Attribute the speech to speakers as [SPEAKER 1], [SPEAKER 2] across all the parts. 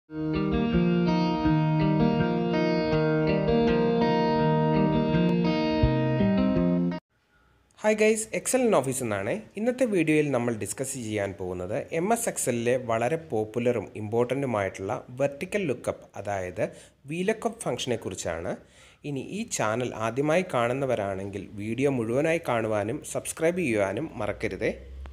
[SPEAKER 1] hi guys Excel in office എന്നാണ് ഇന്നത്തെ വീഡിയോയിൽ നമ്മൾ ഡിസ്കസ് ചെയ്യാൻ പോകുന്നത് എം എസ് എക്സലിലെ വളരെ പോപ്പുലറും ഇമ്പോർട്ടൻറ്റുമായിട്ടുള്ള വെർട്ടിക്കൽ ലുക്കപ്പ് അതായത് വീലക്കപ്പ് ഫംഗ്ഷനെ കുറിച്ചാണ് ഇനി ഈ ചാനൽ ആദ്യമായി കാണുന്നവരാണെങ്കിൽ വീഡിയോ മുഴുവനായി കാണുവാനും സബ്സ്ക്രൈബ് ചെയ്യുവാനും മറക്കരുതേ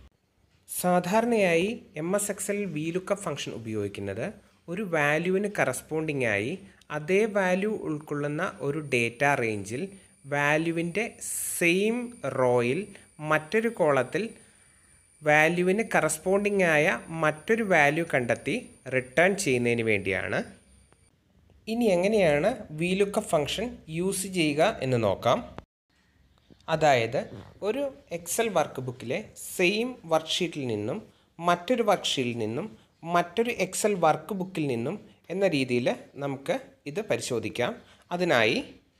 [SPEAKER 1] സാധാരണയായി M S Excel VLOOKUP function ഉപയോഗിക്കുന്നത് ഒരു വാല്യൂവിന് കറസ്പോണ്ടിങ് ആയി അതേ വാല്യൂ ഉൾക്കൊള്ളുന്ന ഒരു ഡേറ്റ റേഞ്ചിൽ വാല്യൂവിൻ്റെ സെയിം റോയിൽ മറ്റൊരു കോളത്തിൽ വാല്യൂവിന് കറസ്പോണ്ടിങ് ആയ മറ്റൊരു വാല്യൂ കണ്ടെത്തി റിട്ടേൺ ചെയ്യുന്നതിന് വേണ്ടിയാണ് ഇനി എങ്ങനെയാണ് വീലുക്കപ്പ് ഫംഗ്ഷൻ യൂസ് ചെയ്യുക എന്ന് നോക്കാം അതായത് ഒരു എക്സൽ വർക്ക് ബുക്കിലെ സെയിം വർക്ക്ഷീറ്റിൽ നിന്നും മറ്റൊരു വർക്ക്ഷീറ്റിൽ നിന്നും മറ്റൊരു എക്സൽ വർക്ക് ബുക്കിൽ നിന്നും എന്ന രീതിയിൽ നമുക്ക് ഇത് പരിശോധിക്കാം അതിനായി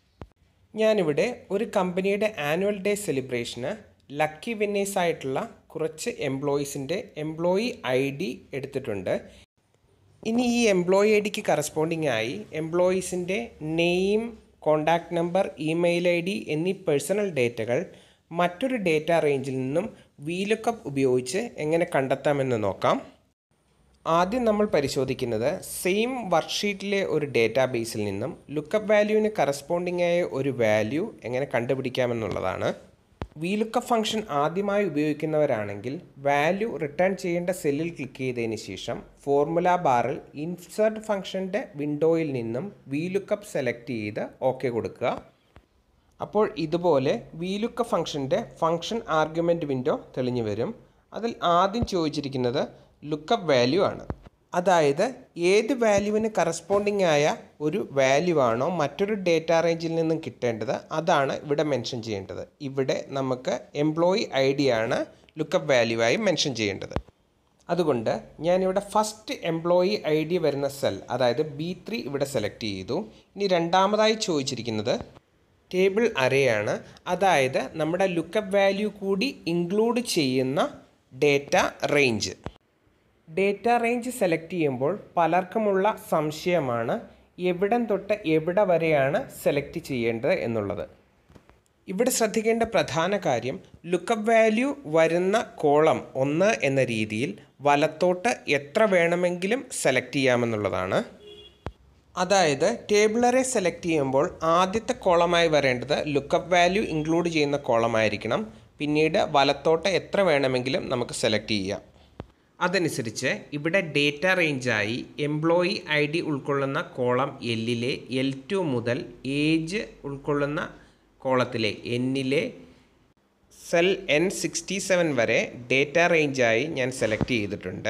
[SPEAKER 1] ഞാനിവിടെ ഒരു കമ്പനിയുടെ ആനുവൽ ഡേ സെലിബ്രേഷന് ലക്കി വിന്നേഴ്സ് ആയിട്ടുള്ള കുറച്ച് എംപ്ലോയീസിൻ്റെ എംപ്ലോയി ഐ ഡി എടുത്തിട്ടുണ്ട് ഇനി ഈ എംപ്ലോയി ഐ ഡിക്ക് കറസ്പോണ്ടിങ് ആയി എംപ്ലോയീസിൻ്റെ name contact number email I D എന്നീ പേഴ്സണൽ ഡേറ്റകൾ മറ്റൊരു ഡേറ്റ റേഞ്ചിൽ നിന്നും വീലുക്കപ്പ് ഉപയോഗിച്ച് എങ്ങനെ കണ്ടെത്താമെന്ന് നോക്കാം ആദ്യം നമ്മൾ പരിശോധിക്കുന്നത് സെയിം വർക്ക്ഷീറ്റിലെ ഒരു ഡേറ്റാബേസിൽ നിന്നും ലുക്കപ്പ് വാല്യൂവിന് കറസ്പോണ്ടിങ് ആയ ഒരു വാല്യൂ എങ്ങനെ കണ്ടുപിടിക്കാമെന്നുള്ളതാണ് വീലുക്കപ്പ് ഫംഗ്ഷൻ ആദ്യമായി ഉപയോഗിക്കുന്നവരാണെങ്കിൽ വാല്യൂ റിട്ടേൺ ചെയ്യേണ്ട സെല്ലിൽ ക്ലിക്ക് ചെയ്തതിന് ശേഷം ഫോർമുല ബാറിൽ ഇൻസേർട്ട് ഫംഗ്ഷൻ്റെ വിൻഡോയിൽ നിന്നും വീലുക്കപ്പ് സെലക്ട് ചെയ്ത് ഓക്കെ കൊടുക്കുക അപ്പോൾ ഇതുപോലെ വീലുക്കപ്പ് ഫംഗ്ഷൻ്റെ ഫംഗ്ഷൻ ആർഗ്യുമെൻറ്റ് വിൻഡോ തെളിഞ്ഞു വരും അതിൽ ആദ്യം ചോദിച്ചിരിക്കുന്നത് ലുക്കപ്പ് വാല്യൂ ആണ് അതായത് ഏത് വാല്യൂവിന് കറസ്പോണ്ടിങ് ആയ ഒരു വാല്യൂ ആണോ മറ്റൊരു ഡേറ്റ റേഞ്ചിൽ നിന്നും കിട്ടേണ്ടത് അതാണ് ഇവിടെ മെൻഷൻ ചെയ്യേണ്ടത് ഇവിടെ നമുക്ക് എംപ്ലോയി ഐ ഡി ആണ് ലുക്കപ്പ് വാല്യൂ ആയി മെൻഷൻ ചെയ്യേണ്ടത് അതുകൊണ്ട് ഞാനിവിടെ ഫസ്റ്റ് എംപ്ലോയി ഐ ഡി വരുന്ന സെൽ അതായത് ബി ത്രീ ഇവിടെ സെലക്ട് ചെയ്തു ഇനി രണ്ടാമതായി ചോദിച്ചിരിക്കുന്നത് ടേബിൾ അറേയാണ് അതായത് നമ്മുടെ ലുക്കപ്പ് വാല്യൂ കൂടി ഇൻക്ലൂഡ് ചെയ്യുന്ന data range data range select ചെയ്യുമ്പോൾ പലർക്കുമുള്ള സംശയമാണ് എവിടം തൊട്ട് എവിടെ വരെയാണ് സെലക്ട് ചെയ്യേണ്ടത് എന്നുള്ളത് ഇവിടെ ശ്രദ്ധിക്കേണ്ട പ്രധാന കാര്യം ലുക്കപ്പ് വാല്യൂ വരുന്ന കോളം ഒന്ന് എന്ന രീതിയിൽ വലത്തോട്ട് എത്ര വേണമെങ്കിലും സെലക്ട് ചെയ്യാമെന്നുള്ളതാണ് അതായത് ടേബിളറെ സെലക്ട് ചെയ്യുമ്പോൾ ആദ്യത്തെ കോളമായി വരേണ്ടത് ലുക്കപ്പ് വാല്യൂ ഇൻക്ലൂഡ് ചെയ്യുന്ന കോളമായിരിക്കണം പിന്നീട് വലത്തോട്ട് എത്ര വേണമെങ്കിലും നമുക്ക് സെലക്ട് ചെയ്യാം അതനുസരിച്ച് ഇവിടെ ഡേറ്റ റേഞ്ചായി എംപ്ലോയി ഐ ഡി ഉൾക്കൊള്ളുന്ന കോളം എല്ലിലെ എൽ ടു മുതൽ ഏജ് ഉൾക്കൊള്ളുന്ന കോളത്തിലെ എന്നിലെ സെൽ എൻ സിക്സ്റ്റി സെവൻ വരെ ഡേറ്റ റേഞ്ചായി ഞാൻ സെലക്ട് ചെയ്തിട്ടുണ്ട്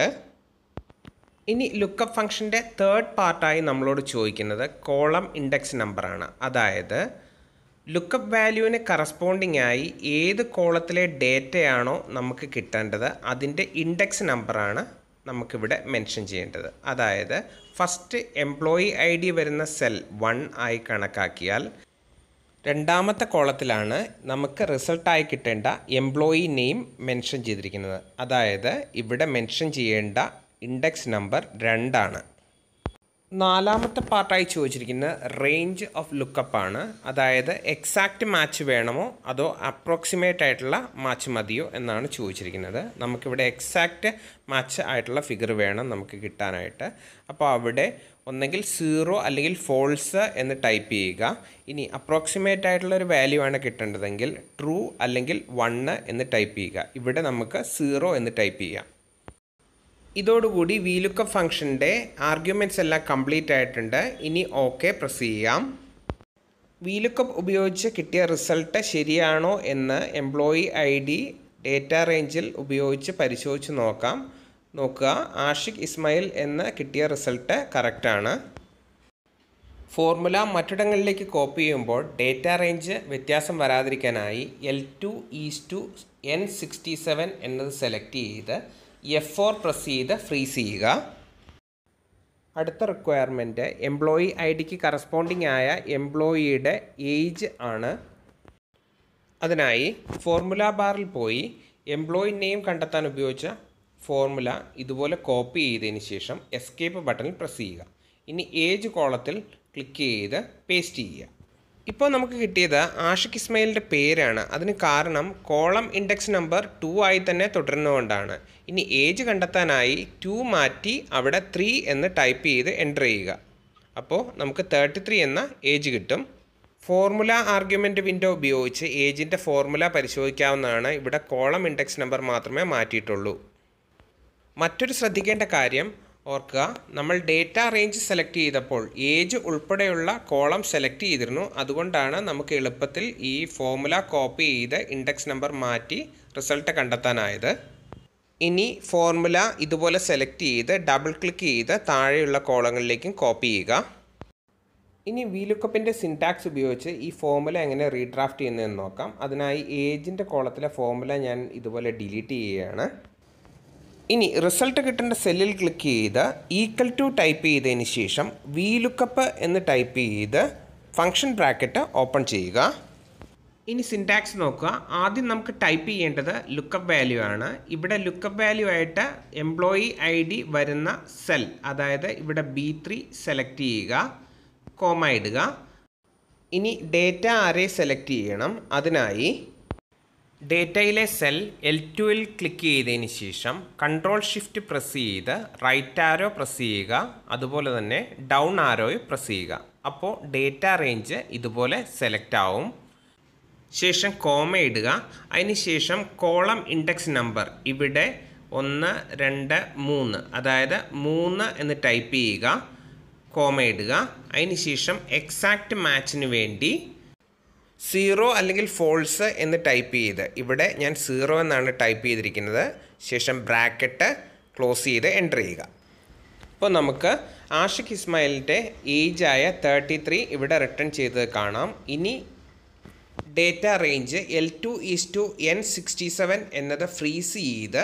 [SPEAKER 1] ഇനി ലുക്കപ്പ് ഫംഗ്ഷൻ്റെ തേർഡ് പാർട്ടായി നമ്മളോട് ചോദിക്കുന്നത് കോളം ഇൻഡെക്സ് നമ്പറാണ് അതായത് ലുക്കപ്പ് വാല്യൂവിന് കറസ്പോണ്ടിങ് ആയി ഏത് കോളത്തിലെ ഡേറ്റയാണോ നമുക്ക് കിട്ടേണ്ടത് അതിൻ്റെ ഇൻഡെക്സ് നമ്പറാണ് നമുക്കിവിടെ മെൻഷൻ ചെയ്യേണ്ടത് അതായത് ഫസ്റ്റ് എംപ്ലോയി ഐ ഡി വരുന്ന സെൽ വൺ ആയി കണക്കാക്കിയാൽ രണ്ടാമത്തെ കോളത്തിലാണ് നമുക്ക് റിസൾട്ടായി കിട്ടേണ്ട എംപ്ലോയി നെയിം മെൻഷൻ ചെയ്തിരിക്കുന്നത് അതായത് ഇവിടെ മെൻഷൻ ചെയ്യേണ്ട ഇൻഡെക്സ് നമ്പർ രണ്ടാണ് നാലാമത്തെ പാർട്ടായി ചോദിച്ചിരിക്കുന്നത് റേഞ്ച് ഓഫ് ലുക്കപ്പ് ആണ് അതായത് എക്സാക്റ്റ് മാച്ച് വേണമോ അതോ അപ്രോക്സിമേറ്റ് ആയിട്ടുള്ള മാച്ച് മതിയോ എന്നാണ് ചോദിച്ചിരിക്കുന്നത് നമുക്കിവിടെ എക്സാക്റ്റ് മാച്ച് ആയിട്ടുള്ള ഫിഗർ വേണം നമുക്ക് കിട്ടാനായിട്ട് അപ്പോൾ അവിടെ ഒന്നെങ്കിൽ സീറോ അല്ലെങ്കിൽ ഫോൾസ് എന്ന് ടൈപ്പ് ചെയ്യുക ഇനി അപ്രോക്സിമേറ്റ് ആയിട്ടുള്ള ഒരു വാല്യൂ ആണ് കിട്ടേണ്ടതെങ്കിൽ ട്രൂ അല്ലെങ്കിൽ വണ്ണ് എന്ന് ടൈപ്പ് ചെയ്യുക ഇവിടെ നമുക്ക് സീറോ എന്ന് ടൈപ്പ് ചെയ്യാം ഇതോടുകൂടി വീലുക്കപ്പ് ഫംഗ്ഷൻ്റെ ആർഗ്യുമെൻറ്റ്സ് എല്ലാം കംപ്ലീറ്റ് ആയിട്ടുണ്ട് ഇനി ഓക്കെ പ്രസ് ചെയ്യാം വീലുക്കപ്പ് ഉപയോഗിച്ച് കിട്ടിയ റിസൾട്ട് ശരിയാണോ എന്ന് എംപ്ലോയി ഐ ഡി ഡേറ്റ റേഞ്ചിൽ ഉപയോഗിച്ച് പരിശോധിച്ച് നോക്കാം നോക്കുക ആഷിഖ് ഇസ്മായിൽ എന്ന് കിട്ടിയ റിസൾട്ട് കറക്റ്റാണ് ഫോർമുല മറ്റിടങ്ങളിലേക്ക് കോപ്പി ചെയ്യുമ്പോൾ ഡേറ്റ റേഞ്ച് വ്യത്യാസം വരാതിരിക്കാനായി L two is to N sixty seven എന്നത് സെലക്ട് ചെയ്ത് എഫ് ഫോർ പ്രസ് ചെയ്ത് ഫ്രീസ് ചെയ്യുക അടുത്ത റിക്വയർമെൻറ്റ് എംപ്ലോയി ഐ ഡിക്ക് കറസ്പോണ്ടിങ് ആയ എംപ്ലോയിയുടെ ഏജ് ആണ് അതിനായി ഫോർമുല ബാറിൽ പോയി എംപ്ലോയി നെയിം കണ്ടെത്താൻ ഉപയോഗിച്ച ഫോർമുല ഇതുപോലെ കോപ്പി ചെയ്തതിന് ശേഷം എസ്കേപ്പ് ബട്ടണിൽ പ്രസ് ചെയ്യുക ഇനി ഏജ് കോളത്തിൽ ക്ലിക്ക് ചെയ്ത് പേസ്റ്റ് ചെയ്യുക ഇപ്പോൾ നമുക്ക് കിട്ടിയത് ആഷിഖ് ഇസ്മയിലിൻ്റെ പേരാണ് അതിന് കാരണം കോളം ഇൻഡെക്സ് നമ്പർ ടു ആയി തന്നെ തുടരുന്നതുകൊണ്ടാണ് ഇനി ഏജ് കണ്ടെത്താനായി ടു മാറ്റി അവിടെ ത്രീ എന്ന് ടൈപ്പ് ചെയ്ത് എൻ്റർ ചെയ്യുക അപ്പോൾ നമുക്ക് തേർട്ടി ത്രീ എന്ന ഏജ് കിട്ടും ഫോർമുല ആർഗ്യുമെൻ്റ് വിൻഡോ ഉപയോഗിച്ച് ഏജിൻ്റെ ഫോർമുല പരിശോധിക്കാവുന്നതാണ് ഇവിടെ കോളം ഇൻഡെക്സ് നമ്പർ മാത്രമേ മാറ്റിയിട്ടുള്ളൂ മറ്റൊരു ശ്രദ്ധിക്കേണ്ട കാര്യം ഓർക്കുക നമ്മൾ ഡേറ്റ റേഞ്ച് സെലക്ട് ചെയ്തപ്പോൾ ഏജ് ഉൾപ്പെടെയുള്ള കോളം സെലക്ട് ചെയ്തിരുന്നു അതുകൊണ്ടാണ് നമുക്ക് എളുപ്പത്തിൽ ഈ ഫോർമുല കോപ്പി ചെയ്ത് ഇൻഡെക്സ് നമ്പർ മാറ്റി റിസൾട്ട് കണ്ടെത്താനായത് ഇനി ഫോർമുല ഇതുപോലെ സെലക്ട് ചെയ്ത് ഡബിൾ ക്ലിക്ക് ചെയ്ത് താഴെയുള്ള കോളങ്ങളിലേക്കും കോപ്പി ചെയ്യുക ഇനി വീലുക്കപ്പിൻ്റെ സിൻടാക്സ് ഉപയോഗിച്ച് ഈ ഫോർമുല എങ്ങനെ റീഡ്രാഫ്റ്റ് ചെയ്യുന്നതെന്ന് നോക്കാം അതിനായി ഏജിൻ്റെ കോളത്തിലെ ഫോർമുല ഞാൻ ഇതുപോലെ ഡിലീറ്റ് ചെയ്യുകയാണ് ഇനി റിസൾട്ട് കിട്ടേണ്ട സെല്ലിൽ ക്ലിക്ക് ചെയ്ത് ഈക്വൽ ടു ടൈപ്പ് ചെയ്തതിന് ശേഷം വി ലുക്കപ്പ് എന്ന് ടൈപ്പ് ചെയ്ത് ഫങ്ഷൻ ബ്രാക്കറ്റ് ഓപ്പൺ ചെയ്യുക ഇനി സിൻടാക്സ് നോക്കുക ആദ്യം നമുക്ക് ടൈപ്പ് ചെയ്യേണ്ടത് ലുക്കപ്പ് വാല്യൂ ആണ് ഇവിടെ ലുക്കപ്പ് വാല്യൂ ആയിട്ട് എംപ്ലോയി ഐ ഡി വരുന്ന സെൽ അതായത് ഇവിടെ ബി ത്രീ സെലക്ട് ചെയ്യുക കോമ ഇടുക ഇനി ഡേറ്റ അറേ സെലക്ട് ചെയ്യണം അതിനായി ഡേറ്റയിലെ സെൽ എൽ ടുവിൽ ക്ലിക്ക് ചെയ്തതിന് ശേഷം കൺട്രോൾ ഷിഫ്റ്റ് പ്രസ് ചെയ്ത് റൈറ്റ് ആരോ പ്രസ് ചെയ്യുക അതുപോലെ തന്നെ ഡൗൺ ആരോയും പ്രസ് ചെയ്യുക അപ്പോൾ ഡേറ്റ റേഞ്ച് ഇതുപോലെ സെലക്ട് ആവും ശേഷം കോമ ഇടുക അതിനുശേഷം കോളം ഇൻഡെക്സ് നമ്പർ ഇവിടെ ഒന്ന് രണ്ട് മൂന്ന് അതായത് മൂന്ന് എന്ന് ടൈപ്പ് ചെയ്യുക കോമ ഇടുക അതിനുശേഷം എക്സാക്റ്റ് മാച്ചിന് വേണ്ടി സീറോ അല്ലെങ്കിൽ ഫോൾസ് എന്ന് ടൈപ്പ് ചെയ്ത് ഇവിടെ ഞാൻ സീറോ എന്നാണ് ടൈപ്പ് ചെയ്തിരിക്കുന്നത് ശേഷം ബ്രാക്കറ്റ് ക്ലോസ് ചെയ്ത് എൻ്റർ ചെയ്യുക അപ്പോൾ നമുക്ക് ആഷിഖ് ഇസ്മായിലിൻ്റെ ഏജായ തേർട്ടി ത്രീ ഇവിടെ റിട്ടേൺ ചെയ്തത് കാണാം ഇനി data range L two is to N sixty seven എന്നത് ഫ്രീസ് ചെയ്ത്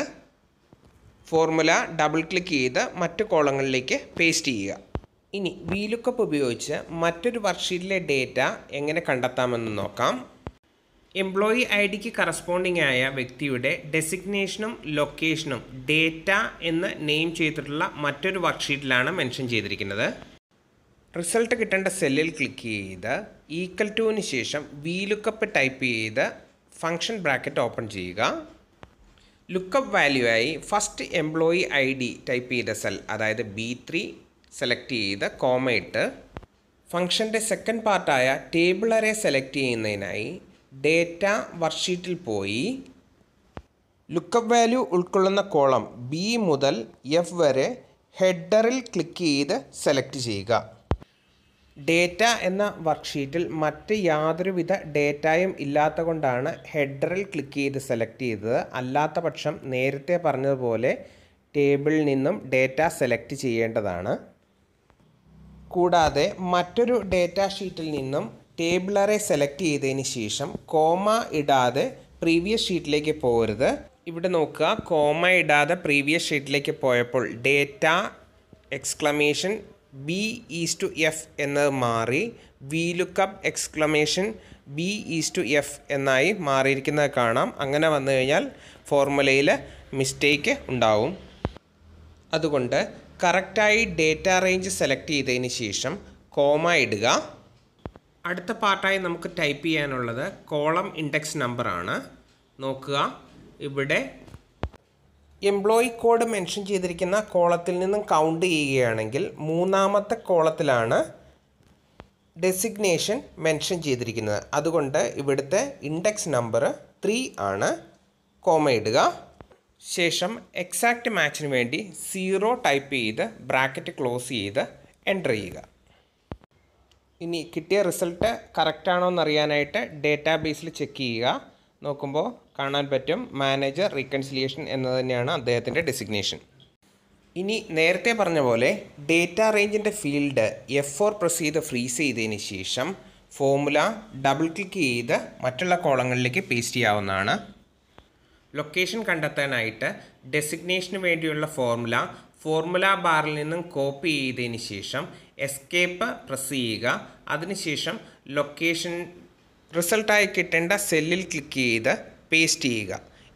[SPEAKER 1] ഫോർമുല ഡബിൾ ക്ലിക്ക് ചെയ്ത് മറ്റു കോളങ്ങളിലേക്ക് പേസ്റ്റ് ചെയ്യുക ഇനി വീലുക്കപ്പ് ഉപയോഗിച്ച് മറ്റൊരു വർക്ക്ഷീറ്റിലെ ഡേറ്റ എങ്ങനെ കണ്ടെത്താമെന്ന് നോക്കാം എംപ്ലോയി ഐ ഡിക്ക് കറസ്പോണ്ടിങ് ആയ വ്യക്തിയുടെ ഡെസിഗ്നേഷനും ലൊക്കേഷനും ഡേറ്റ എന്ന് നെയിം ചെയ്തിട്ടുള്ള മറ്റൊരു വർക്ക്ഷീറ്റിലാണ് മെൻഷൻ ചെയ്തിരിക്കുന്നത് റിസൾട്ട് കിട്ടേണ്ട സെല്ലിൽ ക്ലിക്ക് ചെയ്ത് ഈക്വൽ ടുവിന് ശേഷം വി ലുക്കപ്പ് ടൈപ്പ് ചെയ്ത് ഫങ്ഷൻ ബ്രാക്കറ്റ് ഓപ്പൺ ചെയ്യുക ലുക്കപ്പ് വാല്യൂ ആയി first employee I D type ചെയ്ത സെൽ അതായത് ബി ത്രീ സെലക്ട് ചെയ്ത് കോമ ഇട്ട് ഫംഗ്ഷൻ്റെ സെക്കൻഡ് പാർട്ടായ ടേബിൾ അറേ സെലക്ട് ചെയ്യുന്നതിനായി ഡേറ്റ വർക്ക്ഷീറ്റിൽ പോയി ലുക്കപ്പ് വാല്യൂ ഉൾക്കൊള്ളുന്ന കോളം ബി മുതൽ എഫ് വരെ ഹെഡറിൽ ക്ലിക്ക് ചെയ്ത് സെലക്ട് ചെയ്യുക ഡേറ്റ എന്ന വർക്ക്ഷീറ്റിൽ മറ്റ് യാതൊരുവിധ ഡേറ്റയും ഇല്ലാത്ത കൊണ്ടാണ് ഹെഡറിൽ ക്ലിക്ക് ചെയ്ത് സെലക്ട് ചെയ്തത് അല്ലാത്ത പക്ഷം നേരത്തെ പറഞ്ഞതുപോലെ ടേബിളിൽ നിന്നും ഡേറ്റ സെലക്ട് ചെയ്യേണ്ടതാണ് കൂടാതെ മറ്റൊരു ഡേറ്റ ഷീറ്റിൽ നിന്നും ടേബിൾ അറേ സെലക്ട് ചെയ്തതിന് ശേഷം കോമ ഇടാതെ പ്രീവിയസ് ഷീറ്റിലേക്ക് പോകരുത് ഇവിടെ നോക്കുക കോമ ഇടാതെ പ്രീവിയസ് ഷീറ്റിലേക്ക് പോയപ്പോൾ data exclamation B is to F എന്നത് മാറി V lookup exclamation B is to F എന്നായി മാറിയിരിക്കുന്നത് കാണാം അങ്ങനെ വന്നു കഴിഞ്ഞാൽ ഫോർമുലയിൽ മിസ്റ്റേക്ക് ഉണ്ടാവും അതുകൊണ്ട് കറക്റ്റായി ഡേറ്റ റേഞ്ച് സെലക്ട് ചെയ്തതിന് ശേഷം കോമ ഇടുക അടുത്ത പാർട്ടായി നമുക്ക് ടൈപ്പ് ചെയ്യാനുള്ളത് കോളം ഇൻഡെക്സ് നമ്പറാണ് നോക്കുക ഇവിടെ എംപ്ലോയി കോഡ് മെൻഷൻ ചെയ്തിരിക്കുന്ന കോളത്തിൽ നിന്നും കൗണ്ട് ചെയ്യുകയാണെങ്കിൽ മൂന്നാമത്തെ കോളത്തിലാണ് ഡെസിഗ്നേഷൻ മെൻഷൻ ചെയ്തിരിക്കുന്നത് അതുകൊണ്ട് ഇവിടുത്തെ ഇൻഡെക്സ് നമ്പർ ത്രീ ആണ് കോമ ഇടുക ശേഷം എക്സാക്റ്റ് മാച്ചിന് വേണ്ടി സീറോ ടൈപ്പ് ചെയ്ത് ബ്രാക്കറ്റ് ക്ലോസ് ചെയ്ത് എൻ്റർ ചെയ്യുക ഇനി കിട്ടിയ റിസൾട്ട് കറക്റ്റാണോ എന്നറിയാനായിട്ട് ഡേറ്റാബേസിൽ ചെക്ക് ചെയ്യുക നോക്കുമ്പോൾ കാണാൻ പറ്റും മാനേജർ റീകൺസിലിയേഷൻ എന്നത് തന്നെയാണ് അദ്ദേഹത്തിൻ്റെ ഡെസിഗ്നേഷൻ ഇനി നേരത്തെ പറഞ്ഞ പോലെ ഡേറ്റ റേഞ്ചിൻ്റെ ഫീൽഡ് എഫ് ഫോർ പ്രസ് ചെയ്ത് ഫ്രീസ് ചെയ്തതിന് ശേഷം ഫോമുല ഡബിൾ ക്ലിക്ക് ചെയ്ത് മറ്റുള്ള കോളങ്ങളിലേക്ക് പേസ്റ്റ് ചെയ്യാവുന്നതാണ് ലൊക്കേഷൻ കണ്ടെത്താനായിട്ട് ഡെസിഗ്നേഷന് വേണ്ടിയുള്ള ഫോർമുല ഫോർമുല ബാറിൽ നിന്നും കോപ്പി ചെയ്തതിന് ശേഷം എസ്കേപ്പ് പ്രസ് ചെയ്യുക അതിനുശേഷം ലൊക്കേഷൻ റിസൾട്ടായി കിട്ടേണ്ട സെല്ലിൽ ക്ലിക്ക് ചെയ്ത് പേസ്റ്റ് ചെയ്യുക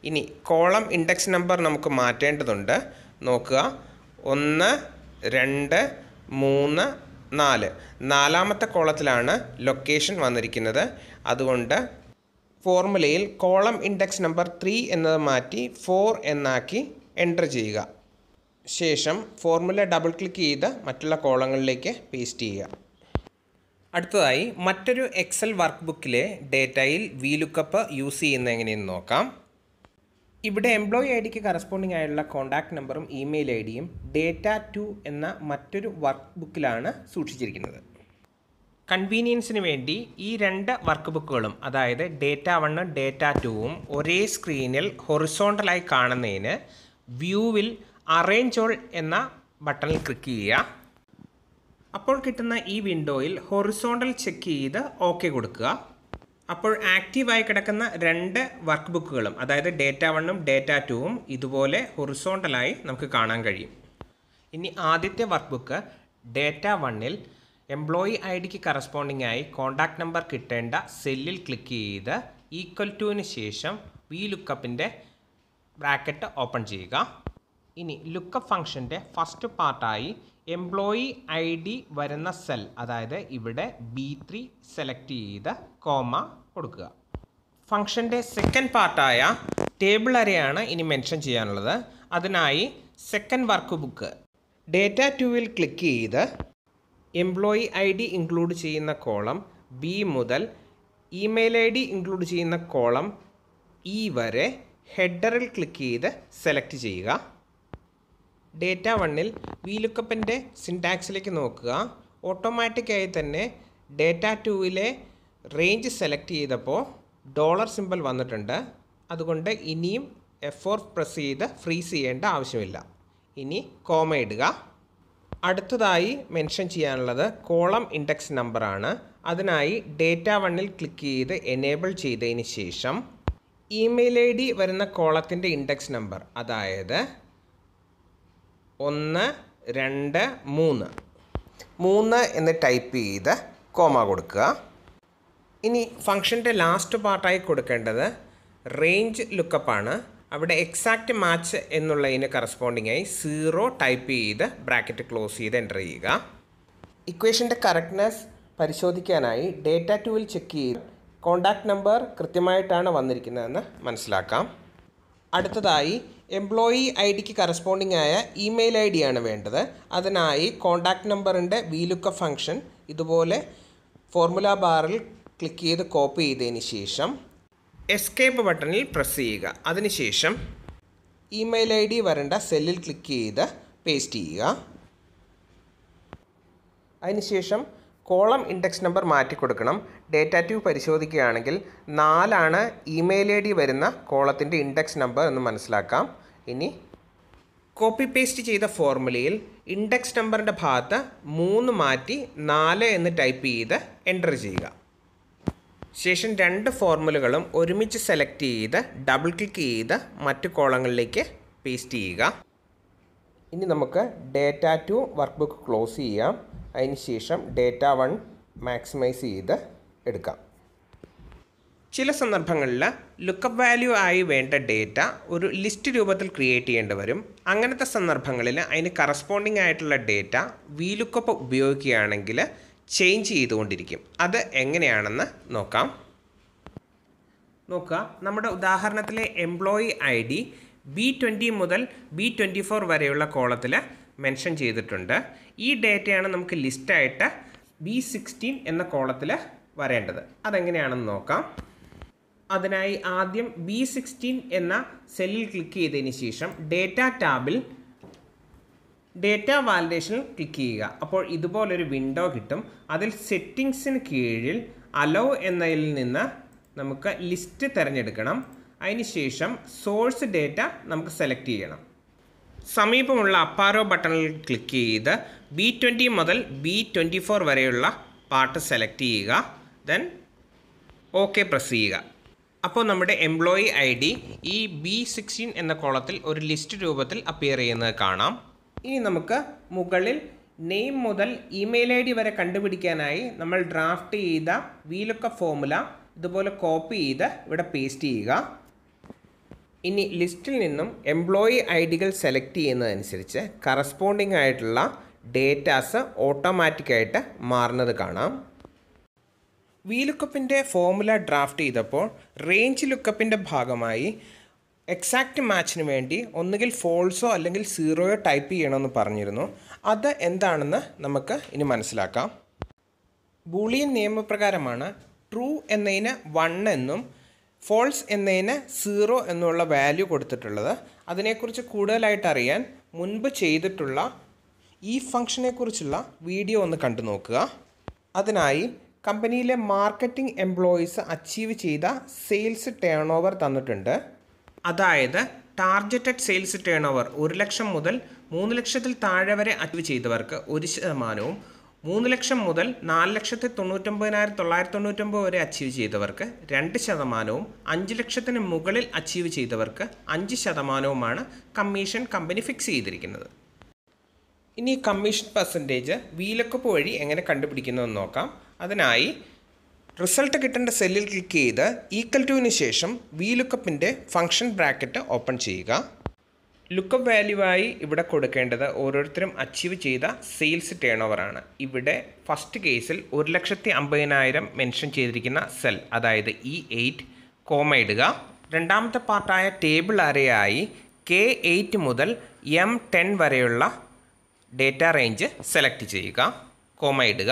[SPEAKER 1] ഇനി കോളം ഇൻഡെക്സ് നമ്പർ നമുക്ക് മാറ്റേണ്ടതുണ്ട് നോക്കുക ഒന്ന് രണ്ട് മൂന്ന് നാല് നാലാമത്തെ കോളത്തിലാണ് ലൊക്കേഷൻ വന്നിരിക്കുന്നത് അതുകൊണ്ട് ഫോർമുലയിൽ കോളം ഇൻഡെക്സ് നമ്പർ ത്രീ എന്നത് മാറ്റി ഫോർ എന്നാക്കി എൻ്റർ ചെയ്യുക ശേഷം ഫോർമുല ഡബിൾ ക്ലിക്ക് ചെയ്ത് മറ്റുള്ള കോളങ്ങളിലേക്ക് പേസ്റ്റ് ചെയ്യുക അടുത്തതായി മറ്റൊരു എക്സൽ വർക്ക് ബുക്കിലെ ഡേറ്റയിൽ വി ലുക്കപ്പ് യൂസ് ചെയ്യുന്നത് എങ്ങനെയെന്ന് നോക്കാം ഇവിടെ എംപ്ലോയി ഐ ഡിക്ക് കറസ്പോണ്ടിങ് ആയുള്ള കോൺടാക്ട് നമ്പറും ഇമെയിൽ ഐ ഡിയും ഡേറ്റ ടു എന്ന മറ്റൊരു വർക്ക് ബുക്കിലാണ് സൂക്ഷിച്ചിരിക്കുന്നത് കൺവീനിയൻസിന് വേണ്ടി ഈ രണ്ട് വർക്ക് ബുക്കുകളും അതായത് ഡേറ്റ വണ്ണും ഡേറ്റ ടുവും ഒരേ സ്ക്രീനിൽ ഹൊറിസോണ്ടലായി കാണുന്നതിന് വ്യൂവിൽ അറേഞ്ച് ഓൾ എന്ന ബട്ടണിൽ ക്ലിക്ക് ചെയ്യുക അപ്പോൾ കിട്ടുന്ന ഈ വിൻഡോയിൽ ഹൊറിസോണ്ടൽ ചെക്ക് ചെയ്ത് ഓക്കെ കൊടുക്കുക അപ്പോൾ ആക്റ്റീവായി കിടക്കുന്ന രണ്ട് വർക്ക് ബുക്കുകളും അതായത് ഡേറ്റ വണ്ണും ഡേറ്റ ടുവും ഇതുപോലെ ഹൊറിസോണ്ടലായി നമുക്ക് കാണാൻ കഴിയും ഇനി ആദ്യത്തെ വർക്ക് ബുക്ക് ഡേറ്റ വണ്ണിൽ എംപ്ലോയി ഐ ഡിക്ക് കറസ്പോണ്ടിങ് ആയി കോൺടാക്ട് നമ്പർ കിട്ടേണ്ട സെല്ലിൽ ക്ലിക്ക് ചെയ്ത് ഈക്വൽ ടുവിന് ശേഷം വി ലുക്കപ്പിൻ്റെ ബ്രാക്കറ്റ് ഓപ്പൺ ചെയ്യുക ഇനി ലുക്കപ്പ് ഫംഗ്ഷൻ്റെ ഫസ്റ്റ് പാർട്ടായി എംപ്ലോയി ഐ ഡി വരുന്ന സെൽ അതായത് ഇവിടെ ബി ത്രീ സെലക്ട് ചെയ്ത് കോമ കൊടുക്കുക ഫംഗ്ഷൻ്റെ സെക്കൻഡ് പാർട്ടായ ടേബിൾ അരയാണ് ഇനി മെൻഷൻ ചെയ്യാനുള്ളത് അതിനായി സെക്കൻഡ് വർക്ക് ബുക്ക് ഡേറ്റ ടുവിൽ ക്ലിക്ക് ചെയ്ത് എംപ്ലോയി ഐ ഡി ഇൻക്ലൂഡ് ചെയ്യുന്ന കോളം ബി മുതൽ ഇമെയിൽ ഐ ഡി ഇൻക്ലൂഡ് ചെയ്യുന്ന കോളം ഇ വരെ ഹെഡറിൽ ക്ലിക്ക് ചെയ്ത് സെലക്ട് ചെയ്യുക ഡേറ്റ വണ്ണിൽ വി ലുക്കപ്പിൻ്റെ സിൻടാക്സിലേക്ക് നോക്കുക ഓട്ടോമാറ്റിക്കായി തന്നെ ഡേറ്റ ടുവിലെ റേഞ്ച് സെലക്ട് ചെയ്തപ്പോൾ ഡോളർ സിമ്പൽ വന്നിട്ടുണ്ട് അതുകൊണ്ട് ഇനിയും എഫ് ഫോർ പ്രസ് ചെയ്ത് ഫ്രീസ് ചെയ്യേണ്ട ആവശ്യമില്ല ഇനി കോമ ഇടുക അടുത്തതായി മെൻഷൻ ചെയ്യാനുള്ളത് കോളം ഇൻഡെക്സ് നമ്പറാണ് അതിനായി ഡേറ്റ വണ്ണിൽ ക്ലിക്ക് ചെയ്ത് എനേബിൾ ചെയ്തതിന് ശേഷം ഇമെയിൽ ഐ ഡി വരുന്ന കോളത്തിൻ്റെ ഇൻഡെക്സ് നമ്പർ അതായത് ഒന്ന് രണ്ട് മൂന്ന് മൂന്ന് എന്ന് ടൈപ്പ് ചെയ്ത് കോമ കൊടുക്കുക ഇനി ഫംഗ്ഷൻ്റെ ലാസ്റ്റ് പാർട്ടായി കൊടുക്കേണ്ടത് റേഞ്ച് ലുക്കപ്പാണ് അവിടെ എക്സാക്റ്റ് മാച്ച് എന്നുള്ളതിന് കറസ്പോണ്ടിങ് ആയി സീറോ ടൈപ്പ് ചെയ്ത് ബ്രാക്കറ്റ് ക്ലോസ് ചെയ്ത് എൻ്റർ ചെയ്യുക ഇക്വേഷൻ്റെ കറക്റ്റ്നെസ് പരിശോധിക്കാനായി ഡേറ്റ ടൂവിൽ ചെക്ക് ചെയ്ത് കോൺടാക്റ്റ് നമ്പർ കൃത്യമായിട്ടാണ് വന്നിരിക്കുന്നതെന്ന് മനസ്സിലാക്കാം അടുത്തതായി എംപ്ലോയി ഐ ഡിക്ക് കറസ്പോണ്ടിങ് ആയ ഇമെയിൽ ഐ ഡിയാണ് വേണ്ടത് അതിനായി കോൺടാക്റ്റ് നമ്പറിൻ്റെ വീലുക്ക ഫംഗ്ഷൻ ഇതുപോലെ ഫോർമുല ബാറിൽ ക്ലിക്ക് ചെയ്ത് കോപ്പി ചെയ്തതിന് ശേഷം എസ്കേപ്പ് ബട്ടണിൽ പ്രസ് ചെയ്യുക അതിനുശേഷം ഇമെയിൽ ഐ ഡി വരേണ്ട സെല്ലിൽ ക്ലിക്ക് ചെയ്ത് പേസ്റ്റ് ചെയ്യുക അതിനുശേഷം കോളം ഇൻഡെക്സ് നമ്പർ മാറ്റി കൊടുക്കണം ഡേറ്റ ടു പരിശോധിക്കുകയാണെങ്കിൽ നാലാണ് ഇമെയിൽ ഐ ഡി വരുന്ന കോളത്തിൻ്റെ ഇൻഡെക്സ് നമ്പർ എന്ന് മനസ്സിലാക്കാം ഇനി കോപ്പി പേസ്റ്റ് ചെയ്ത ഫോർമുലയിൽ ഇൻഡെക്സ് നമ്പറിൻ്റെ ഭാഗത്ത് മൂന്ന് മാറ്റി നാല് എന്ന് ടൈപ്പ് ചെയ്ത് എൻ്റർ ചെയ്യുക ശേഷം രണ്ട് ഫോർമുലകളും ഒരുമിച്ച് സെലക്ട് ചെയ്ത് ഡബിൾ ക്ലിക്ക് ചെയ്ത് മറ്റു കോളങ്ങളിലേക്ക് പേസ്റ്റ് ചെയ്യുക ഇനി നമുക്ക് data two work book close ചെയ്യാം അതിനുശേഷം ഡേറ്റ വൺ മാക്സിമൈസ് ചെയ്ത് എടുക്കാം ചില സന്ദർഭങ്ങളിൽ ലുക്കപ്പ് വാല്യൂ ആയി വേണ്ട ഡേറ്റ ഒരു ലിസ്റ്റ് രൂപത്തിൽ ക്രിയേറ്റ് ചെയ്യേണ്ടി വരും അങ്ങനത്തെ സന്ദർഭങ്ങളിൽ അതിന് കറസ്പോണ്ടിങ് ആയിട്ടുള്ള ഡേറ്റ വി ലുക്കപ്പ് ഉപയോഗിക്കുകയാണെങ്കിൽ ചേഞ്ച് ചെയ്തുകൊണ്ടിരിക്കും അത് എങ്ങനെയാണെന്ന് നോക്കാം നോക്കുക നമ്മുടെ ഉദാഹരണത്തിലെ employee I D B twenty മുതൽ ബി ട്വൻറ്റി ഫോർ വരെയുള്ള കോളത്തിൽ മെൻഷൻ ചെയ്തിട്ടുണ്ട് ഈ ഡേറ്റയാണ് നമുക്ക് ലിസ്റ്റായിട്ട് ബി സിക്സ്റ്റീൻ എന്ന കോളത്തിൽ വരേണ്ടത് അതെങ്ങനെയാണെന്ന് നോക്കാം അതിനായി ആദ്യം ബി സിക്സ്റ്റീൻ എന്ന സെല്ലിൽ ക്ലിക്ക് ചെയ്തതിന് ശേഷം ഡേറ്റ ടാബിൽ ഡേറ്റ വാലിഡേഷനിൽ ക്ലിക്ക് ചെയ്യുക അപ്പോൾ ഇതുപോലൊരു വിൻഡോ കിട്ടും അതിൽ സെറ്റിങ്സിന് കീഴിൽ അലോ എന്നതിൽ നിന്ന് നമുക്ക് ലിസ്റ്റ് തിരഞ്ഞെടുക്കണം അതിനുശേഷം സോഴ്സ് ഡേറ്റ നമുക്ക് സെലക്ട് ചെയ്യണം സമീപമുള്ള അപ്പാരോ ബട്ടണിൽ ക്ലിക്ക് ചെയ്ത് ബി ട്വൻറ്റി മുതൽ ബി ട്വൻറ്റി ഫോർ വരെയുള്ള പാർട്ട് സെലക്ട് ചെയ്യുക ദെൻ ഓക്കെ പ്രസ് ചെയ്യുക അപ്പോൾ നമ്മുടെ എംപ്ലോയി ഐ ഡി ഈ ബി സിക്സ്റ്റീൻ എന്ന കോളത്തിൽ ഒരു ലിസ്റ്റ് രൂപത്തിൽ അപ്പിയർ ചെയ്യുന്നത് കാണാം ഇനി നമുക്ക് മുകളിൽ നെയിം മുതൽ ഇമെയിൽ ഐ ഡി വരെ കണ്ടുപിടിക്കാനായി നമ്മൾ ഡ്രാഫ്റ്റ് ചെയ്ത വീലൊക്കെ ഫോമുല ഇതുപോലെ കോപ്പി ചെയ്ത് ഇവിടെ പേസ്റ്റ് ചെയ്യുക ഇനി ലിസ്റ്റിൽ നിന്നും എംപ്ലോയി ഐ ഡികൾ സെലക്ട് ചെയ്യുന്നതനുസരിച്ച് കറസ്പോണ്ടിങ് ആയിട്ടുള്ള ഡേറ്റാസ് ഓട്ടോമാറ്റിക്കായിട്ട് മാറുന്നത് കാണാം വി ലുക്കപ്പിൻ്റെ ഫോമുല ഡ്രാഫ്റ്റ് ചെയ്തപ്പോൾ റേഞ്ച് ലുക്കപ്പിൻ്റെ ഭാഗമായി എക്സാക്റ്റ് മാച്ചിന് വേണ്ടി ഒന്നുകിൽ ഫോൾസോ അല്ലെങ്കിൽ സീറോയോ ടൈപ്പ് ചെയ്യണമെന്ന് പറഞ്ഞിരുന്നു അത് എന്താണെന്ന് നമുക്ക് ഇനി മനസ്സിലാക്കാം ബൂളിയൻ നിയമപ്രകാരമാണ് ട്രൂ എന്നതിന് വൺ എന്നും ഫോൾസ് എന്നതിന് സീറോ എന്നുള്ള വാല്യൂ കൊടുത്തിട്ടുള്ളത് അതിനെക്കുറിച്ച് കൂടുതലായിട്ട് അറിയാൻ മുൻപ് ചെയ്തിട്ടുള്ള ഈ ഫംഗ്ഷനെക്കുറിച്ചുള്ള വീഡിയോ ഒന്ന് കണ്ടു നോക്കുക അതിനായി കമ്പനിയിലെ മാർക്കറ്റിംഗ് എംപ്ലോയീസ് അച്ചീവ് ചെയ്ത സെയിൽസ് ടേൺ ഓവർ തന്നിട്ടുണ്ട് അതായത് ടാർഗറ്റഡ് സെയിൽസ് ടേൺ ഓവർ ഒരു ലക്ഷം മുതൽ മൂന്ന് ലക്ഷത്തിൽ താഴെ വരെ അച്ചീവ് ചെയ്തവർക്ക് ഒരു ശതമാനവും മൂന്ന് ലക്ഷം മുതൽ നാല് ലക്ഷത്തി തൊണ്ണൂറ്റൊമ്പതിനായിരത്തി തൊള്ളായിരത്തി തൊണ്ണൂറ്റൊമ്പത് വരെ അച്ചീവ് ചെയ്തവർക്ക് രണ്ട് ശതമാനവും അഞ്ച് ലക്ഷത്തിന് മുകളിൽ അച്ചീവ് ചെയ്തവർക്ക് അഞ്ച് ശതമാനവുമാണ് കമ്മീഷൻ കമ്പനി ഫിക്സ് ചെയ്തിരിക്കുന്നത് ഇനി കമ്മീഷൻ പെർസെൻറ്റേജ് വീലക്കപ്പ് വഴി എങ്ങനെ കണ്ടുപിടിക്കുന്നതെന്ന് നോക്കാം അതിനായി റിസൾട്ട് കിട്ടേണ്ട സെല്ലിൽ ക്ലിക്ക് ചെയ്ത് ഈക്വൽ ടുവിന് ശേഷം വി ലുക്കപ്പിൻ്റെ ഫംഗ്ഷൻ ബ്രാക്കറ്റ് ഓപ്പൺ ചെയ്യുക ലുക്കപ്പ് വാല്യൂ ആയി ഇവിടെ കൊടുക്കേണ്ടത് ഓരോരുത്തരും അച്ചീവ് ചെയ്ത സെയിൽസ് ടേൺ ആണ് ഇവിടെ ഫസ്റ്റ് കേസിൽ ഒരു ലക്ഷത്തി അമ്പതിനായിരം മെൻഷൻ ചെയ്തിരിക്കുന്ന സെൽ അതായത് ഇ എയ്റ്റ് കോമ ഇടുക രണ്ടാമത്തെ പാർട്ടായ ടേബിൾ അരയായി കെ എയ്റ്റ് മുതൽ എം ടെൻ വരെയുള്ള ഡേറ്റ റേഞ്ച് സെലക്ട് ചെയ്യുക കോമ ഇടുക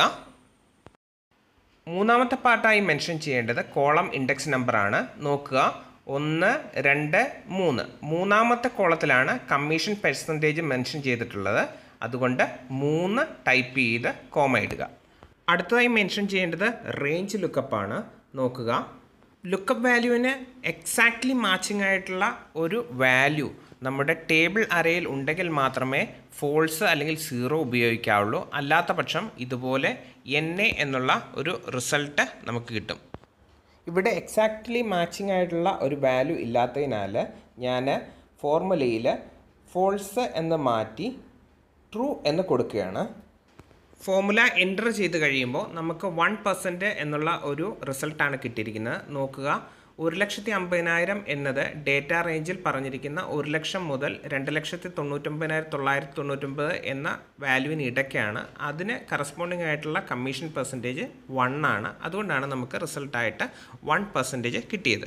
[SPEAKER 1] മൂന്നാമത്തെ പാർട്ടായി മെൻഷൻ ചെയ്യേണ്ടത് കോളം ഇൻഡെക്സ് നമ്പറാണ് നോക്കുക ഒന്ന് രണ്ട് മൂന്ന് മൂന്നാമത്തെ കോളത്തിലാണ് കമ്മീഷൻ പെർസെൻറ്റേജ് മെൻഷൻ ചെയ്തിട്ടുള്ളത് അതുകൊണ്ട് മൂന്ന് ടൈപ്പ് ചെയ്ത് കോമ ഇടുക അടുത്തതായി മെൻഷൻ ചെയ്യേണ്ടത് റേഞ്ച് ലുക്കപ്പാണ് നോക്കുക ലുക്കപ്പ് വാല്യൂവിന് എക്സാക്ട്ലി മാച്ചിങ് ആയിട്ടുള്ള ഒരു വാല്യൂ നമ്മുടെ ടേബിൾ അറയിൽ ഉണ്ടെങ്കിൽ മാത്രമേ ഫോൾസ് അല്ലെങ്കിൽ സീറോ ഉപയോഗിക്കാവുള്ളൂ അല്ലാത്ത പക്ഷം ഇതുപോലെ എൻ എ എന്നുള്ള ഒരു റിസൾട്ട് നമുക്ക് കിട്ടും ഇവിടെ എക്സാക്ട്ലി മാച്ചിങ് ആയിട്ടുള്ള ഒരു വാല്യൂ ഇല്ലാത്തതിനാൽ ഞാൻ ഫോർമുലയിൽ ഫോൾസ് എന്ന് മാറ്റി ട്രൂ എന്ന് കൊടുക്കുകയാണ് ഫോർമുല എൻ്റർ ചെയ്ത് കഴിയുമ്പോൾ നമുക്ക് വൺ പെർസെൻറ്റ് എന്നുള്ള ഒരു റിസൾട്ടാണ് കിട്ടിയിരിക്കുന്നത് നോക്കുക ഒരു ലക്ഷത്തി അമ്പതിനായിരം എന്നത് ഡേറ്റ റേഞ്ചിൽ പറഞ്ഞിരിക്കുന്ന ഒരു ലക്ഷം മുതൽ രണ്ട് ലക്ഷത്തി തൊണ്ണൂറ്റൊമ്പതിനായിരത്തി തൊള്ളായിരത്തി തൊണ്ണൂറ്റൊമ്പത് എന്ന വാല്യൂവിന് ഇടയ്ക്കാണ് അതിന് കറസ്പോണ്ടിങ് ആയിട്ടുള്ള കമ്മീഷൻ പെർസെൻറ്റേജ് വൺ ആണ് അതുകൊണ്ടാണ് നമുക്ക് റിസൾട്ടായിട്ട് വൺ പെർസെൻറ്റേജ് കിട്ടിയത്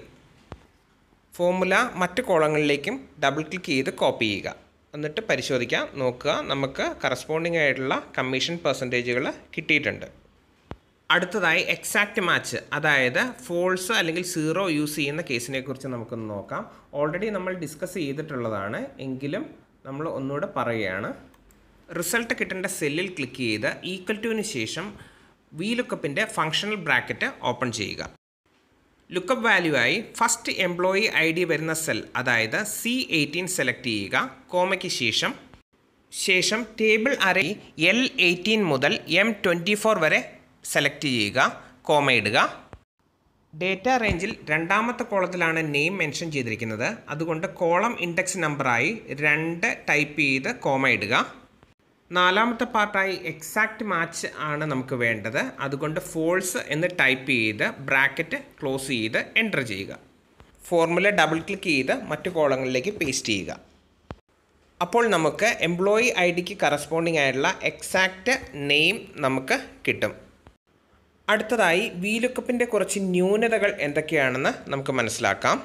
[SPEAKER 1] ഫോർമുല മറ്റ് കോളങ്ങളിലേക്കും ഡബിൾ ക്ലിക്ക് ചെയ്ത് കോപ്പി ചെയ്യുക എന്നിട്ട് പരിശോധിക്കാം നോക്കുക നമുക്ക് കറസ്പോണ്ടിങ് ആയിട്ടുള്ള കമ്മീഷൻ പെർസെൻറ്റേജുകൾ കിട്ടിയിട്ടുണ്ട് അടുത്തതായി എക്സാക്റ്റ് മാച്ച് അതായത് ഫോൾസ് അല്ലെങ്കിൽ സീറോ യൂസ് ചെയ്യുന്ന കേസിനെ കുറിച്ച് നമുക്കൊന്ന് നോക്കാം ഓൾറെഡി നമ്മൾ ഡിസ്കസ് ചെയ്തിട്ടുള്ളതാണ് എങ്കിലും നമ്മൾ ഒന്നുകൂടെ പറയുകയാണ് റിസൾട്ട് കിട്ടേണ്ട സെല്ലിൽ ക്ലിക്ക് ചെയ്ത് ഈക്വൽ ടുവിന് ശേഷം വി ലുക്കപ്പിൻ്റെ ഫങ്ഷണൽ ബ്രാക്കറ്റ് ഓപ്പൺ ചെയ്യുക ലുക്കപ്പ് വാല്യൂ ആയി ഫസ്റ്റ് എംപ്ലോയി ഐ ഡി വരുന്ന സെൽ അതായത് സി എയ്റ്റീൻ സെലക്ട് ചെയ്യുക കോമയ്ക്ക് ശേഷം ശേഷം ടേബിൾ അറേ എൽ എയ്റ്റീൻ മുതൽ എം ട്വൻറ്റി ഫോർ വരെ സെലക്ട് ചെയ്യുക കോമ ഇടുക ഡേറ്റ റേഞ്ചിൽ രണ്ടാമത്തെ കോളത്തിലാണ് നെയിം മെൻഷൻ ചെയ്തിരിക്കുന്നത് അതുകൊണ്ട് കോളം ഇൻഡെക്സ് നമ്പറായി രണ്ട് ടൈപ്പ് ചെയ്ത് കോമ ഇടുക നാലാമത്തെ പാർട്ടായി എക്സാക്റ്റ് മാച്ച് ആണ് നമുക്ക് വേണ്ടത് അതുകൊണ്ട് ഫോൾസ് എന്ന് ടൈപ്പ് ചെയ്ത് ബ്രാക്കറ്റ് ക്ലോസ് ചെയ്ത് എൻ്റർ ചെയ്യുക ഫോർമുല ഡബിൾ ക്ലിക്ക് ചെയ്ത് മറ്റു കോളങ്ങളിലേക്ക് പേസ്റ്റ് ചെയ്യുക അപ്പോൾ നമുക്ക് എംപ്ലോയി ഐ ഡിക്ക് കറസ്പോണ്ടിങ് ആയിട്ടുള്ള എക്സാക്റ്റ് നെയിം നമുക്ക് കിട്ടും അടുത്തതായി വി ലുക്കപ്പിൻ്റെ കുറച്ച് ന്യൂനതകൾ എന്തൊക്കെയാണെന്ന് നമുക്ക് മനസ്സിലാക്കാം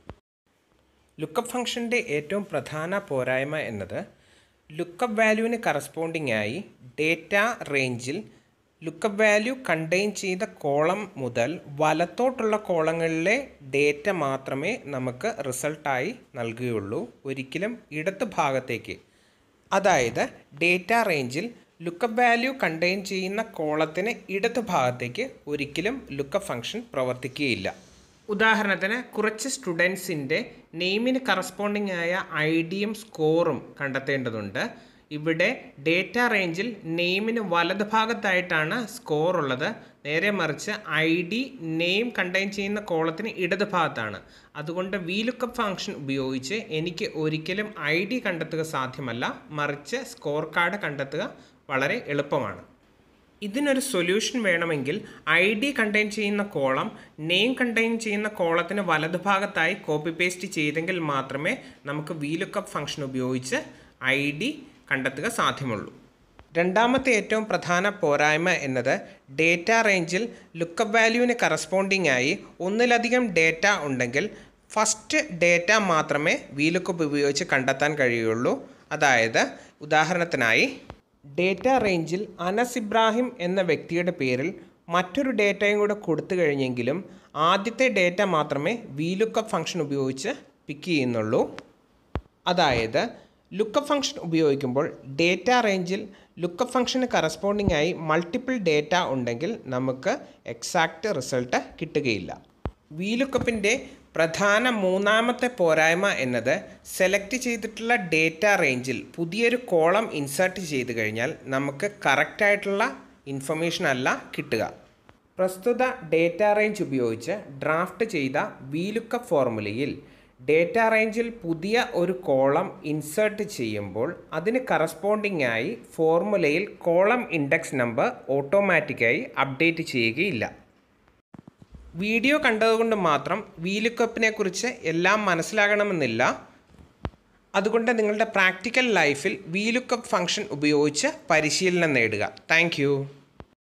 [SPEAKER 1] ലുക്കപ്പ് ഫംഗ്ഷൻ്റെ ഏറ്റവും പ്രധാന പോരായ്മ എന്നത് ലുക്കപ്പ് വാല്യൂവിന് കറസ്പോണ്ടിങ് ആയി ഡേറ്റ റേഞ്ചിൽ ലുക്കപ്പ് വാല്യൂ കണ്ടെയ്ൻ ചെയ്ത കോളം മുതൽ വലത്തോട്ടുള്ള കോളങ്ങളിലെ ഡേറ്റ മാത്രമേ നമുക്ക് റിസൾട്ടായി നൽകുകയുള്ളൂ ഒരിക്കലും ഇടത് ഭാഗത്തേക്ക് അതായത് ഡേറ്റ റേഞ്ചിൽ ലുക്കപ്പ് വാല്യൂ കണ്ടെയ്ൻ ചെയ്യുന്ന കോളത്തിന് ഇടത് ഭാഗത്തേക്ക് ഒരിക്കലും ലുക്കപ്പ് ഫംഗ്ഷൻ പ്രവർത്തിക്കുകയില്ല ഉദാഹരണത്തിന് കുറച്ച് സ്റ്റുഡൻസിൻ്റെ നെയിമിന് കറസ്പോണ്ടിങ് ആയ ഐ ഡിയും സ്കോറും കണ്ടെത്തേണ്ടതുണ്ട് ഇവിടെ ഡേറ്റ റേഞ്ചിൽ നെയിമിന് വലത് ഭാഗത്തായിട്ടാണ് സ്കോർ ഉള്ളത് നേരെ മറിച്ച് ഐ ഡി നെയിം കണ്ടെയ്ൻ ചെയ്യുന്ന കോളത്തിന് ഇടത് ഭാഗത്താണ് അതുകൊണ്ട് വി ലുക്കപ്പ് ഫംഗ്ഷൻ ഉപയോഗിച്ച് എനിക്ക് ഒരിക്കലും ഐ ഡി കണ്ടെത്തുക സാധ്യമല്ല മറിച്ച് സ്കോർ കാർഡ് കണ്ടെത്തുക വളരെ എളുപ്പമാണ് ഇതിനൊരു സൊല്യൂഷൻ വേണമെങ്കിൽ ഐ ഡി കണ്ടെയ്ൻ ചെയ്യുന്ന കോളം നെയിം കണ്ടെയ്ൻ ചെയ്യുന്ന കോളത്തിന് വലതുഭാഗത്തായി കോപ്പി പേസ്റ്റ് ചെയ്തെങ്കിൽ മാത്രമേ നമുക്ക് വി ലുക്കപ്പ് ഫംഗ്ഷൻ ഉപയോഗിച്ച് ഐ ഡി കണ്ടെത്തുക സാധ്യമുള്ളൂ രണ്ടാമത്തെ ഏറ്റവും പ്രധാന പോരായ്മ എന്നത് ഡേറ്റ റേഞ്ചിൽ ലുക്കപ്പ് വാല്യൂവിന് കറസ്പോണ്ടിങ് ആയി ഒന്നിലധികം ഡേറ്റ ഉണ്ടെങ്കിൽ ഫസ്റ്റ് ഡേറ്റ മാത്രമേ വി ലുക്കപ്പ് ഉപയോഗിച്ച് കണ്ടെത്താൻ കഴിയുള്ളൂ അതായത് ഉദാഹരണത്തിനായി ഡേറ്റ റേഞ്ചിൽ അനസ് ഇബ്രാഹിം എന്ന വ്യക്തിയുടെ പേരിൽ മറ്റൊരു ഡേറ്റയും കൂടെ കൊടുത്തു കഴിഞ്ഞെങ്കിലും ആദ്യത്തെ ഡേറ്റ മാത്രമേ വി ലുക്കപ്പ് ഫംഗ്ഷൻ ഉപയോഗിച്ച് പിക്ക് ചെയ്യുന്നുള്ളൂ അതായത് ലുക്കപ്പ് ഫംഗ്ഷൻ ഉപയോഗിക്കുമ്പോൾ ഡേറ്റ റേഞ്ചിൽ ലുക്കപ്പ് ഫംഗ്ഷന് കറസ്പോണ്ടിങ് ആയി മൾട്ടിപ്പിൾ ഡേറ്റ ഉണ്ടെങ്കിൽ നമുക്ക് എക്സാക്റ്റ് റിസൾട്ട് കിട്ടുകയില്ല വി ലുക്കപ്പിൻ്റെ പ്രധാന മൂന്നാമത്തെ പോരായ്മ എന്നത് സെലക്ട് ചെയ്തിട്ടുള്ള ഡേറ്റ റേഞ്ചിൽ പുതിയൊരു കോളം ഇൻസേർട്ട് ചെയ്ത് കഴിഞ്ഞാൽ നമുക്ക് കറക്റ്റായിട്ടുള്ള ഇൻഫർമേഷൻ അല്ല കിട്ടുക പ്രസ്തുത ഡേറ്റ റേഞ്ച് ഉപയോഗിച്ച് ഡ്രാഫ്റ്റ് ചെയ്ത വി ലുക്കപ്പ് ഫോർമുലയിൽ ഡേറ്റ റേഞ്ചിൽ പുതിയ ഒരു കോളം ഇൻസേർട്ട് ചെയ്യുമ്പോൾ അതിന് കറസ്പോണ്ടിങ് ആയി ഫോർമുലയിൽ കോളം ഇൻഡെക്സ് നമ്പർ ഓട്ടോമാറ്റിക്കായി അപ്ഡേറ്റ് ചെയ്യുകയില്ല വീഡിയോ കണ്ടതുകൊണ്ട് മാത്രം വി ലുക്കപ്പിനെ കുറിച്ച് എല്ലാം മനസ്സിലാകണമെന്നില്ല അതുകൊണ്ട് നിങ്ങളുടെ പ്രാക്ടിക്കൽ ലൈഫിൽ വി ലുക്കപ്പ് ഫംഗ്ഷൻ ഉപയോഗിച്ച് പരിശീലനം നേടുക താങ്ക്